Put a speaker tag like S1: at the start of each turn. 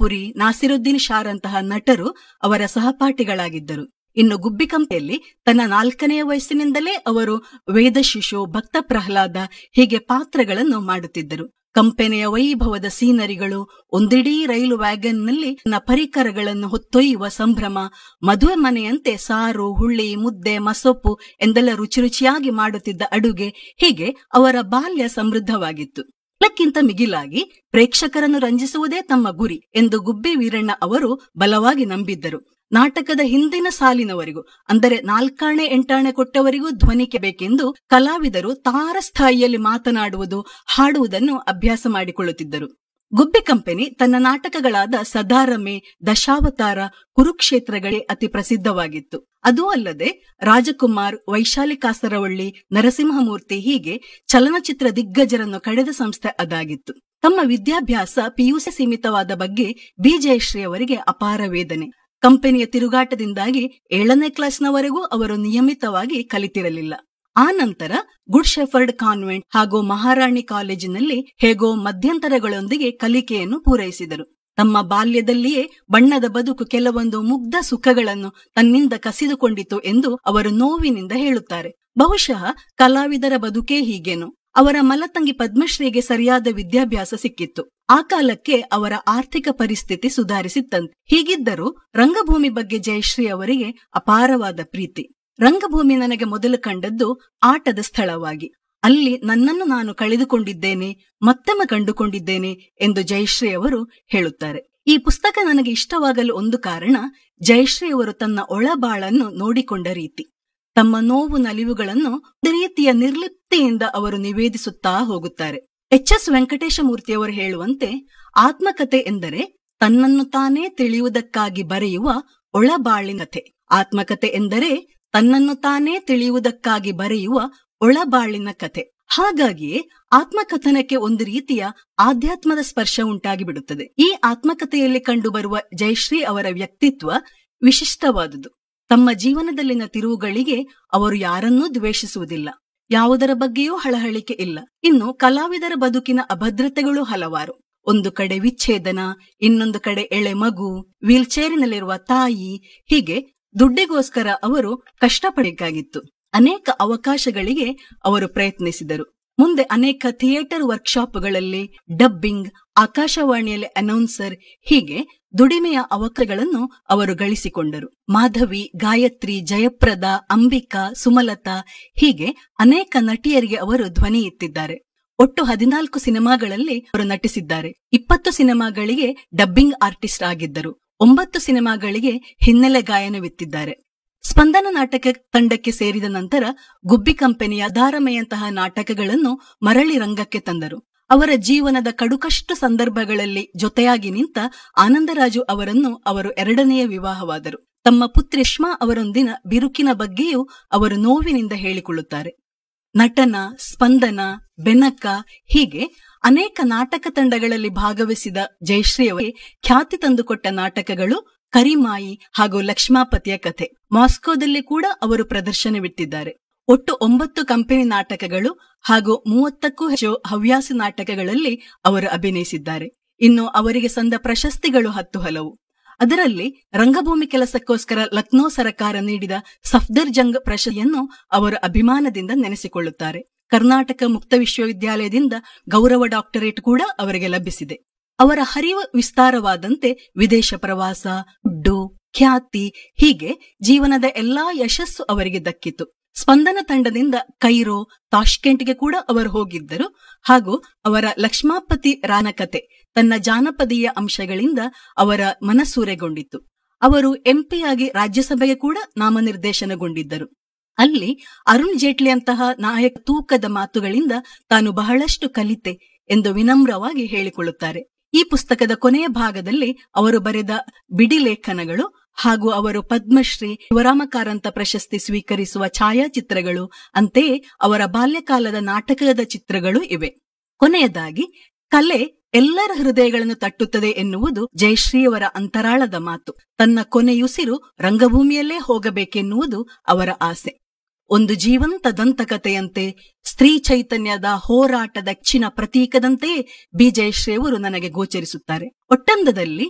S1: ಪುರಿ ನಾಸಿರುದ್ದೀನ್ ಶಾರಂತಹ ನಟರು ಅವರ ಸಹಪಾಠಿಗಳಾಗಿದ್ದರು ಇನ್ನು ಗುಬ್ಬಿಕಂಪೆಯಲ್ಲಿ ತನ್ನ ನಾಲ್ಕನೆಯ ವಯಸ್ಸಿನಿಂದಲೇ ಅವರು ವೇದಶಿಶು ಭಕ್ತ ಪ್ರಹ್ಲಾದ ಹೀಗೆ ಪಾತ್ರಗಳನ್ನು ಮಾಡುತ್ತಿದ್ದರು ಕಂಪೆನಿಯ ವೈಭವದ ಸೀನರಿಗಳು ಒಂದಿಡೀ ರೈಲು ವ್ಯಾಗನ್ನಲ್ಲಿ ತನ್ನ ಪರಿಕರಗಳನ್ನು ಹೊತ್ತೊಯ್ಯುವ ಸಂಭ್ರಮ ಮದುವೆ ಮನೆಯಂತೆ ಸಾರು ಹುಳ್ಳಿ ಮುದ್ದೆ ಮಸೊಪ್ಪು ಎಂದೆಲ್ಲ ರುಚಿ ರುಚಿಯಾಗಿ ಮಾಡುತ್ತಿದ್ದ ಅಡುಗೆ ಹೀಗೆ ಅವರ ಬಾಲ್ಯ ಸಮೃದ್ಧವಾಗಿತ್ತು ಎಲ್ಲಕ್ಕಿಂತ ಮಿಗಿಲಾಗಿ ಪ್ರೇಕ್ಷಕರನ್ನು ರಂಜಿಸುವುದೇ ತಮ್ಮ ಗುರಿ ಎಂದು ಗುಬ್ಬಿ ವೀರಣ್ಣ ಅವರು ಬಲವಾಗಿ ನಂಬಿದ್ದರು ನಾಟಕದ ಹಿಂದಿನ ಸಾಲಿನವರಿಗೂ ಅಂದರೆ ನಾಲ್ಕಾಣೆ ಎಂಟಾಣೆ ಕೊಟ್ಟವರಿಗೂ ಧ್ವನಿಕೆ ಬೇಕೆಂದು ಕಲಾವಿದರು ತಾರಸ್ಥಾಯಿಯಲ್ಲಿ ಮಾತನಾಡುವುದು ಹಾಡುವುದನ್ನು ಅಭ್ಯಾಸ ಮಾಡಿಕೊಳ್ಳುತ್ತಿದ್ದರು ಗುಬ್ಬಿ ಕಂಪನಿ ತನ್ನ ನಾಟಕಗಳಾದ ಸದಾರಮೆ ದಶಾವತಾರ ಕುರುಕ್ಷೇತ್ರಗಳೇ ಅತಿ ಪ್ರಸಿದ್ಧವಾಗಿತ್ತು ಅದೂ ಅಲ್ಲದೆ ರಾಜಕುಮಾರ್ ವೈಶಾಲಿ ಕಾಸರವಳ್ಳಿ ನರಸಿಂಹಮೂರ್ತಿ ಹೀಗೆ ಚಲನಚಿತ್ರ ದಿಗ್ಗಜರನ್ನು ಕಡೆದ ಸಂಸ್ಥೆ ಅದಾಗಿತ್ತು ತಮ್ಮ ವಿದ್ಯಾಭ್ಯಾಸ ಪಿಯುಸಿ ಸೀಮಿತವಾದ ಬಗ್ಗೆ ಬಿ ಜಯಶ್ರೀ ಅವರಿಗೆ ಅಪಾರ ವೇದನೆ ಕಂಪನಿಯ ತಿರುಗಾಟದಿಂದಾಗಿ ಏಳನೇ ಕ್ಲಾಸ್ನವರೆಗೂ ಅವರು ನಿಯಮಿತವಾಗಿ ಕಲಿತಿರಲಿಲ್ಲ ಆ ನಂತರ ಗುಡ್ ಶೆಫರ್ಡ್ ಕಾನ್ವೆಂಟ್ ಹಾಗೂ ಮಹಾರಾಣಿ ಕಾಲೇಜಿನಲ್ಲಿ ಹೇಗೋ ಮಧ್ಯಂತರಗಳೊಂದಿಗೆ ಕಲಿಕೆಯನ್ನು ಪೂರೈಸಿದರು ತಮ್ಮ ಬಾಲ್ಯದಲ್ಲಿಯೇ ಬಣ್ಣದ ಬದುಕು ಕೆಲವೊಂದು ಮುಗ್ಧ ಸುಖಗಳನ್ನು ತನ್ನಿಂದ ಕಸಿದುಕೊಂಡಿತು ಎಂದು ಅವರು ನೋವಿನಿಂದ ಹೇಳುತ್ತಾರೆ ಬಹುಶಃ ಕಲಾವಿದರ ಬದುಕೇ ಹೀಗೇನು ಅವರ ಮಲತಂಗಿ ಪದ್ಮಶ್ರೀಗೆ ಸರಿಯಾದ ವಿದ್ಯಾಭ್ಯಾಸ ಸಿಕ್ಕಿತ್ತು ಆ ಕಾಲಕ್ಕೆ ಅವರ ಆರ್ಥಿಕ ಪರಿಸ್ಥಿತಿ ಸುಧಾರಿಸಿತ್ತಂತೆ ಹೀಗಿದ್ದರೂ ರಂಗಭೂಮಿ ಬಗ್ಗೆ ಜಯಶ್ರೀ ಅವರಿಗೆ ಅಪಾರವಾದ ಪ್ರೀತಿ ರಂಗಭೂಮಿ ನನಗೆ ಮೊದಲು ಕಂಡದ್ದು ಆಟದ ಸ್ಥಳವಾಗಿ ಅಲ್ಲಿ ನನ್ನನ್ನು ನಾನು ಕಳೆದುಕೊಂಡಿದ್ದೇನೆ ಮತ್ತೊಮ್ಮೆ ಕಂಡುಕೊಂಡಿದ್ದೇನೆ ಎಂದು ಜಯಶ್ರೀ ಅವರು ಹೇಳುತ್ತಾರೆ ಈ ಪುಸ್ತಕ ನನಗೆ ಇಷ್ಟವಾಗಲು ಒಂದು ಕಾರಣ ಜಯಶ್ರೀ ಅವರು ತನ್ನ ಒಳಬಾಳನ್ನು ನೋಡಿಕೊಂಡ ರೀತಿ ತಮ್ಮ ನೋವು ನಲಿವುಗಳನ್ನು ರೀತಿಯ ನಿರ್ಲಿಪ್ತಿಯಿಂದ ಅವರು ನಿವೇದಿಸುತ್ತಾ ಹೋಗುತ್ತಾರೆ ಎಚ್ ಎಸ್ ವೆಂಕಟೇಶ ಮೂರ್ತಿಯವರು ಹೇಳುವಂತೆ ಆತ್ಮಕತೆ ಎಂದರೆ ತನ್ನನ್ನು ತಾನೇ ತಿಳಿಯುವುದಕ್ಕಾಗಿ ಬರೆಯುವ ಒಳಬಾಳಿನ ಕಥೆ ಆತ್ಮಕತೆ ಎಂದರೆ ತನ್ನನ್ನು ತಾನೇ ತಿಳಿಯುವುದಕ್ಕಾಗಿ ಬರೆಯುವ ಒಳಬಾಳಿನ ಕಥೆ ಹಾಗಾಗಿಯೇ ಆತ್ಮಕಥನಕ್ಕೆ ಒಂದು ರೀತಿಯ ಆಧ್ಯಾತ್ಮದ ಸ್ಪರ್ಶ ಉಂಟಾಗಿ ಬಿಡುತ್ತದೆ ಈ ಆತ್ಮಕಥೆಯಲ್ಲಿ ಕಂಡುಬರುವ ಜಯಶ್ರೀ ಅವರ ವ್ಯಕ್ತಿತ್ವ ವಿಶಿಷ್ಟವಾದುದು ತಮ್ಮ ಜೀವನದಲ್ಲಿನ ತಿರುವುಗಳಿಗೆ ಅವರು ಯಾರನ್ನೂ ದ್ವೇಷಿಸುವುದಿಲ್ಲ ಯಾವುದರ ಬಗ್ಗೆಯೂ ಹಳಹಳಿಕೆ ಇಲ್ಲ ಇನ್ನು ಕಲಾವಿದರ ಬದುಕಿನ ಅಭದ್ರತೆಗಳು ಹಲವಾರು ಒಂದು ಕಡೆ ವಿಚ್ಛೇದನ ಇನ್ನೊಂದು ಕಡೆ ಎಳೆ ಮಗು ವೀಲ್ಚೇರಿನಲ್ಲಿರುವ ತಾಯಿ ಹೀಗೆ ದುಡ್ಡಿಗೋಸ್ಕರ ಅವರು ಕಷ್ಟಪಡಬೇಕಾಗಿತ್ತು ಅನೇಕ ಅವಕಾಶಗಳಿಗೆ ಅವರು ಪ್ರಯತ್ನಿಸಿದರು ಮುಂದೆ ಅನೇಕ ಥಿಯೇಟರ್ ವರ್ಕ್ಶಾಪ್ಗಳಲ್ಲಿ ಡಬ್ಬಿಂಗ್ ಆಕಾಶವಾಣಿಯಲ್ಲಿ ಅನೌನ್ಸರ್ ಹೀಗೆ ದುಡಿಮೆಯ ಅವಕಾಶಗಳನ್ನು ಅವರು ಗಳಿಸಿಕೊಂಡರು ಮಾಧವಿ ಗಾಯತ್ರಿ ಜಯಪ್ರದ ಅಂಬಿಕಾ ಸುಮಲತಾ ಹೀಗೆ ಅನೇಕ ನಟಿಯರಿಗೆ ಅವರು ಧ್ವನಿ ಎತ್ತಿದ್ದಾರೆ ಒಟ್ಟು ಹದಿನಾಲ್ಕು ಸಿನಿಮಾಗಳಲ್ಲಿ ಅವರು ನಟಿಸಿದ್ದಾರೆ ಇಪ್ಪತ್ತು ಸಿನಿಮಾಗಳಿಗೆ ಡಬ್ಬಿಂಗ್ ಆರ್ಟಿಸ್ಟ್ ಆಗಿದ್ದರು ಒಂಬತ್ತು ಸಿನಿಮಾಗಳಿಗೆ ಹಿನ್ನೆಲೆ ಗಾಯನವಿತ್ತಿದ್ದಾರೆ ಸ್ಪಂದನ ನಾಟಕ ತಂಡಕ್ಕೆ ಸೇರಿದ ನಂತರ ಗುಬ್ಬಿ ಕಂಪನಿಯ ಧಾರಮೆಯಂತಹ ನಾಟಕಗಳನ್ನು ಮರಳಿ ರಂಗಕ್ಕೆ ತಂದರು ಅವರ ಜೀವನದ ಕಡುಕಷ್ಟು ಸಂದರ್ಭಗಳಲ್ಲಿ ಜೊತೆಯಾಗಿ ನಿಂತ ಆನಂದರಾಜು ಅವರನ್ನು ಅವರು ಎರಡನೆಯ ವಿವಾಹವಾದರು ತಮ್ಮ ಪುತ್ರಿಷ್ಮಾ ಅವರೊಂದಿನ ಬಿರುಕಿನ ಬಗ್ಗೆಯೂ ಅವರು ನೋವಿನಿಂದ ಹೇಳಿಕೊಳ್ಳುತ್ತಾರೆ ನಟನ ಸ್ಪಂದನ ಬೆನಕ ಹೀಗೆ ಅನೇಕ ನಾಟಕ ತಂಡಗಳಲ್ಲಿ ಭಾಗವಹಿಸಿದ ಜಯಶ್ರೀ ಅವರಿಗೆ ಖ್ಯಾತಿ ತಂದುಕೊಟ್ಟ ನಾಟಕಗಳು ಕರಿಮಾಯಿ ಹಾಗೂ ಲಕ್ಷ್ಮಾಪತಿಯ ಕಥೆ ಮಾಸ್ಕೋದಲ್ಲಿ ಕೂಡ ಅವರು ಪ್ರದರ್ಶನವಿಟ್ಟಿದ್ದಾರೆ ಒಟ್ಟು ಒಂಬತ್ತು ಕಂಪನಿ ನಾಟಕಗಳು ಹಾಗೂ ಮೂವತ್ತಕ್ಕೂ ಹೆಚ್ಚು ಹವ್ಯಾಸಿ ನಾಟಕಗಳಲ್ಲಿ ಅವರು ಅಭಿನಯಿಸಿದ್ದಾರೆ ಇನ್ನು ಅವರಿಗೆ ಸಂದ ಪ್ರಶಸ್ತಿಗಳು ಹತ್ತು ಹಲವು ಅದರಲ್ಲಿ ರಂಗಭೂಮಿ ಕೆಲಸಕ್ಕೋಸ್ಕರ ಲಕ್ನೋ ಸರಕಾರ ನೀಡಿದ ಸಫ್ದರ್ ಜಂಗ್ ಪ್ರಶಸ್ತಿಯನ್ನು ಅವರು ಅಭಿಮಾನದಿಂದ ನೆನೆಸಿಕೊಳ್ಳುತ್ತಾರೆ ಕರ್ನಾಟಕ ಮುಕ್ತ ವಿಶ್ವವಿದ್ಯಾಲಯದಿಂದ ಗೌರವ ಡಾಕ್ಟರೇಟ್ ಕೂಡ ಅವರಿಗೆ ಲಭಿಸಿದೆ ಅವರ ಹರಿವು ವಿಸ್ತಾರವಾದಂತೆ ವಿದೇಶ ಪ್ರವಾಸ ದುಡ್ಡು ಖ್ಯಾತಿ ಹೀಗೆ ಜೀವನದ ಎಲ್ಲಾ ಯಶಸ್ಸು ಅವರಿಗೆ ದಕ್ಕಿತು ಸ್ಪಂದನ ತಂಡದಿಂದ ಕೈರೋ ತಾಷ್ಕೆಂಟ್ಗೆ ಕೂಡ ಅವರು ಹೋಗಿದ್ದರು ಹಾಗೂ ಅವರ ಲಕ್ಷ್ಮಾಪತಿ ರಾನಕತೆ ತನ್ನ ಜಾನಪದೀಯ ಅಂಶಗಳಿಂದ ಅವರ ಮನಸೂರೆಗೊಂಡಿತ್ತು ಅವರು ಎಂಪಿಯಾಗಿ ರಾಜ್ಯಸಭೆಗೆ ಕೂಡ ನಾಮನಿರ್ದೇಶನಗೊಂಡಿದ್ದರು ಅಲ್ಲಿ ಅರುಣ್ ಜೇಟ್ಲಿಯಂತಹ ನಾಯಕ ತೂಕದ ಮಾತುಗಳಿಂದ ತಾನು ಬಹಳಷ್ಟು ಕಲಿತೆ ಎಂದು ವಿನಮ್ರವಾಗಿ ಹೇಳಿಕೊಳ್ಳುತ್ತಾರೆ ಈ ಪುಸ್ತಕದ ಕೊನೆಯ ಭಾಗದಲ್ಲಿ ಅವರು ಬರೆದ ಬಿಡಿ ಲೇಖನಗಳು ಹಾಗೂ ಅವರು ಪದ್ಮಶ್ರೀ ಶಿವರಾಮ ಕಾರಂತ ಪ್ರಶಸ್ತಿ ಸ್ವೀಕರಿಸುವ ಛಾಯಾಚಿತ್ರಗಳು ಅಂತೆಯೇ ಅವರ ಬಾಲ್ಯಕಾಲದ ನಾಟಕದ ಚಿತ್ರಗಳು ಇವೆ ಕೊನೆಯದಾಗಿ ಕಲೆ ಎಲ್ಲರ ಹೃದಯಗಳನ್ನು ತಟ್ಟುತ್ತದೆ ಎನ್ನುವುದು ಜಯಶ್ರೀಯವರ ಅಂತರಾಳದ ಮಾತು ತನ್ನ ಕೊನೆಯುಸಿರು ರಂಗಭೂಮಿಯಲ್ಲೇ ಹೋಗಬೇಕೆನ್ನುವುದು ಅವರ ಆಸೆ ಒಂದು ಜೀವಂತ ದಂತಕಥೆಯಂತೆ ಸ್ತ್ರೀ ಚೈತನ್ಯದ ಹೋರಾಟದ ಚಿನ ಪ್ರತೀಕದಂತೆಯೇ ಬಿ ಜಯಶ್ರೀ ಅವರು ನನಗೆ ಗೋಚರಿಸುತ್ತಾರೆ ಒಟ್ಟಂದದಲ್ಲಿ